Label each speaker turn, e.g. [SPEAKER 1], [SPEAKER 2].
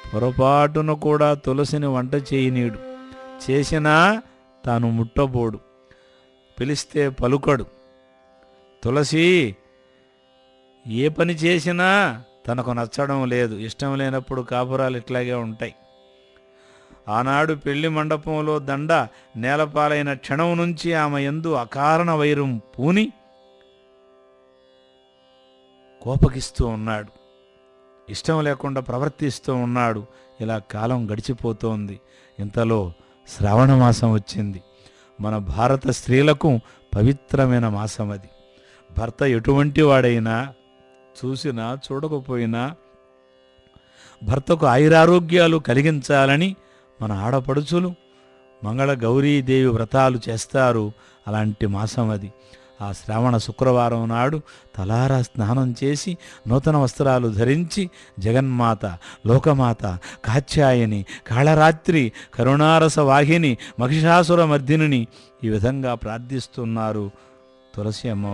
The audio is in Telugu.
[SPEAKER 1] పొరపాటున కూడా తులసిని వంట చేయనీడు చేసినా తాను ముట్టబోడు పిలిస్తే పలుకడు తులసి ఏ పని చేసినా తనకు నచ్చడం లేదు ఇష్టం లేనప్పుడు కాపురాలు ఇట్లాగే ఉంటాయి ఆనాడు పెళ్లి మండపంలో దండ నేలపాలైన క్షణం నుంచి ఆమె ఎందు అకారణ వైరం పూని కోపగిస్తూ ఉన్నాడు ఇష్టం లేకుండా ప్రవర్తిస్తూ ఉన్నాడు ఇలా కాలం గడిచిపోతోంది ఇంతలో శ్రావణ మాసం వచ్చింది మన భారత స్త్రీలకు పవిత్రమైన మాసం అది భర్త ఎటువంటి వాడైనా చూసినా చూడకపోయినా భర్తకు ఆయురారోగ్యాలు కలిగించాలని మన ఆడపడుచులు మంగళ గౌరీదేవి వ్రతాలు చేస్తారు అలాంటి మాసం అది ఆ శ్రావణ శుక్రవారం నాడు తలారా స్నానం చేసి నూతన వస్త్రాలు ధరించి జగన్మాత లోకమాత కాత్యాయని కాళరాత్రి కరుణారస వాహిని మహిషాసుర మర్దిని ఈ విధంగా ప్రార్థిస్తున్నారు తులసి అమ్మ